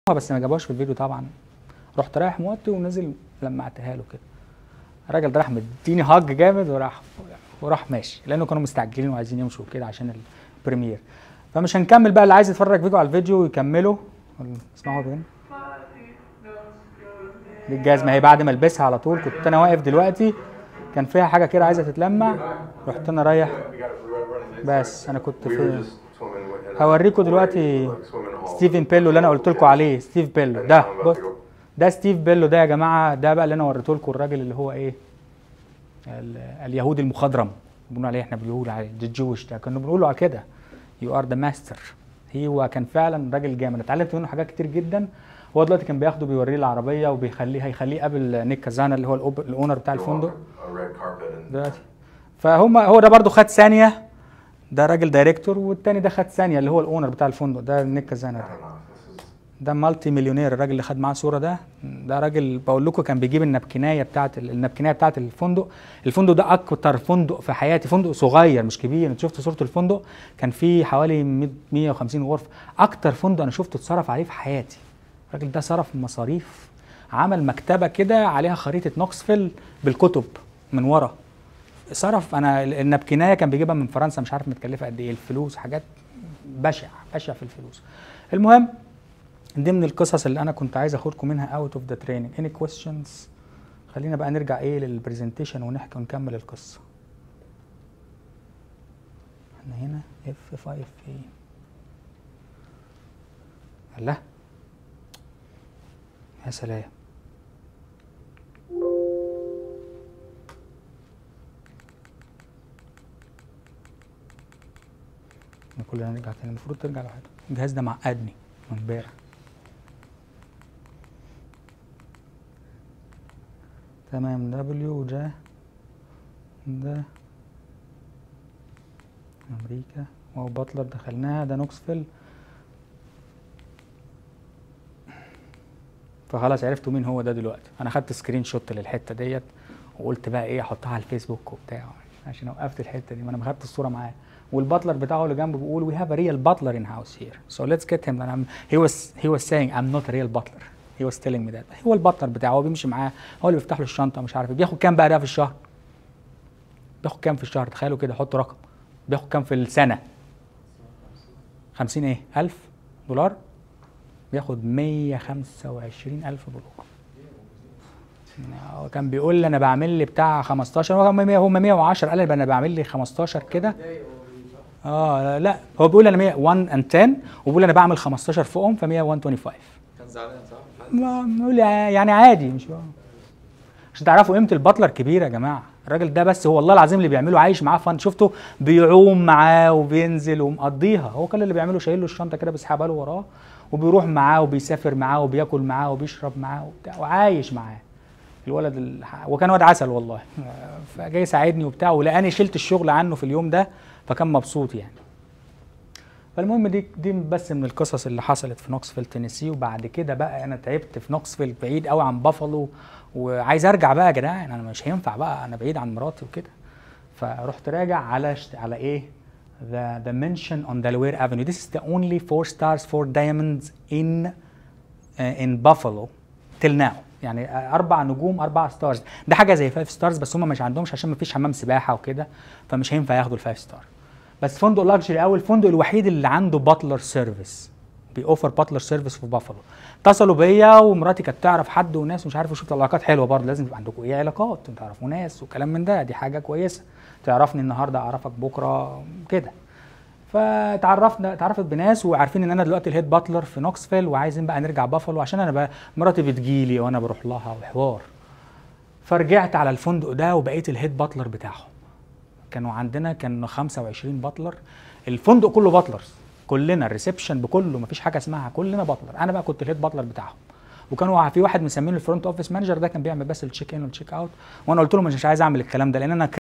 بس ما جابوهاش في الفيديو طبعا رحت رايح موطي ونزل لمعتها له كده الراجل ده راح مديني هاج جامد وراح وراح ماشي لانه كانوا مستعجلين وعايزين يمشوا كده عشان البريمير فمش هنكمل بقى اللي عايز يتفرج فيديو على الفيديو يكمله اسمعوا بين دي الجزمه هي بعد ما البسها على طول كنت انا واقف دلوقتي كان فيها حاجه كده عايزه تتلمع رحت انا رايح بس انا كنت في هوريكم دلوقتي ستيفن بيلو اللي انا قلت لكم عليه ستيف بيلو ده بص ده ستيف بيلو ده يا جماعه ده بقى اللي انا وريته لكم الراجل اللي هو ايه ال- اليهودي المخضرم بنقول عليه احنا بنقول عليه ذا جوش ده كانوا بنقولوا على كده يو ار ذا ماستر هو كان فعلا راجل جامد أنا اتعلمت منه حاجات كتير جدا هو دلوقتي كان بياخده بيوريه العربيه وبيخليه هيخليه قبل نيك كازانا اللي هو الأوب- الاونر بتاع الفندق دلوقتي فهم هو ده برضو خد ثانيه ده راجل دايركتور والتاني ده خد ثانيه اللي هو الاونر بتاع الفندق ده نيك كازانا ده ده مالتي مليونير الراجل اللي خد معاه صوره ده ده راجل بقول لكم كان بيجيب النبكنايه بتاعت النبكنايه بتاعت الفندق الفندق ده اكتر فندق في حياتي فندق صغير مش كبير انت شفت صوره الفندق كان فيه حوالي 100 150 غرفه اكتر فندق انا شفته اتصرف عليه في حياتي الراجل ده صرف مصاريف عمل مكتبه كده عليها خريطه نوكسفيل بالكتب من ورا صرف انا النبكنايه كان بيجيبها من فرنسا مش عارف متكلفه قد ايه الفلوس حاجات بشع بشع في الفلوس المهم دي من القصص اللي انا كنت عايز اخدكم منها اوت اوف ذا تريننج اني كويستشنز خلينا بقى نرجع ايه للبرزنتيشن ونحكي ونكمل القصه احنا هنا اف 5 ايه الله يا سلام احنا كلنا نرجع تاني المفروض ترجع لوحده الجهاز ده معقدني من امبارح تمام دبليو ده ده امريكا وهو باتلر دخلناها ده نوكسفيل فخلاص عرفتوا مين هو ده دلوقتي انا خدت سكرين شوت للحته ديت وقلت بقى ايه احطها على الفيسبوك وبتاع عشان وقفت الحته دي ما انا ما خدت الصوره معاه والباتلر بتاعه اللي جنبه بيقول we have a real butler in house here so let's get him and I'm, he was he was saying I'm not a real butler he was telling me that هو الباتلر بتاعه هو بيمشي معاه هو اللي بيفتح له الشنطه مش عارف إيه. بياخد كام بقى ده في الشهر بياخد كام في الشهر تخيلوا كده حطوا رقم بياخد كام في السنه 50 ايه 1000 دولار بياخد 125 ألف دولار هو كان بيقول لي انا بعمل لي بتاع 15 هم 100 هم 110 قال لي انا بعمل لي 15 كده اه لا هو بيقول انا 100 1 and 10 وبيقول انا بعمل 15 فوقهم ف 125 كان زعلان صح؟ ما- بيقول لي يعني عادي مش عشان تعرفوا قيمه الباتلر كبيره يا جماعه الراجل ده بس هو والله العظيم اللي بيعمله عايش معاه فن شفته بيعوم معاه وبينزل ومقضيها هو كل اللي بيعمله شايل له الشنطه كده بيسحبها له وراه وبيروح معاه وبيسافر معاه وبياكل معاه وبيشرب معاه وبتاع وعايش معاه الولد الح... وكان واد عسل والله فجاي يساعدني وبتاع ولقاني شلت الشغل عنه في اليوم ده فكان مبسوط يعني فالمهم دي دي بس من القصص اللي حصلت في نوكسفيل تينيسي وبعد كده بقى انا تعبت في نوكسفيل بعيد قوي عن بافالو وعايز ارجع بقى يا جدعان انا مش هينفع بقى انا بعيد عن مراتي وكده فرحت راجع على شت... على ايه the the mention on Delaware Avenue this is the only four stars four diamonds in uh, in Buffalo till now يعني اربع نجوم اربع ستارز ده حاجه زي فايف ستارز بس هم مش عندهمش عشان ما فيش حمام سباحه وكده فمش هينفع ياخدوا الفايف ستار بس فندق لاكجري قوي الفندق الوحيد اللي عنده باتلر سيرفيس بيوفر باتلر سيرفيس في بافلو اتصلوا بيا ومراتي كانت تعرف حد وناس ومش عارف وشفت علاقات حلوه برضه لازم يبقى عندكم ايه علاقات تعرفوا ناس وكلام من ده دي حاجه كويسه تعرفني النهارده اعرفك بكره كده فتعرفنا اتعرفت بناس وعارفين ان انا دلوقتي الهيد باتلر في نوكسفيل وعايزين بقى نرجع بافلو عشان انا بقى مراتي بتجيلي وانا بروح لها وحوار فرجعت على الفندق ده وبقيت الهيد باتلر بتاعهم كانوا عندنا كانوا 25 باتلر الفندق كله باتلرز كلنا الريسبشن بكله مفيش حاجه اسمها كلنا باتلر انا بقى كنت الهيد باتلر بتاعهم وكانوا في واحد مسمينه الفرونت اوفيس مانجر ده كان بيعمل بس التشيك ان والتشيك اوت وانا قلت له مش عايز اعمل الكلام ده لان انا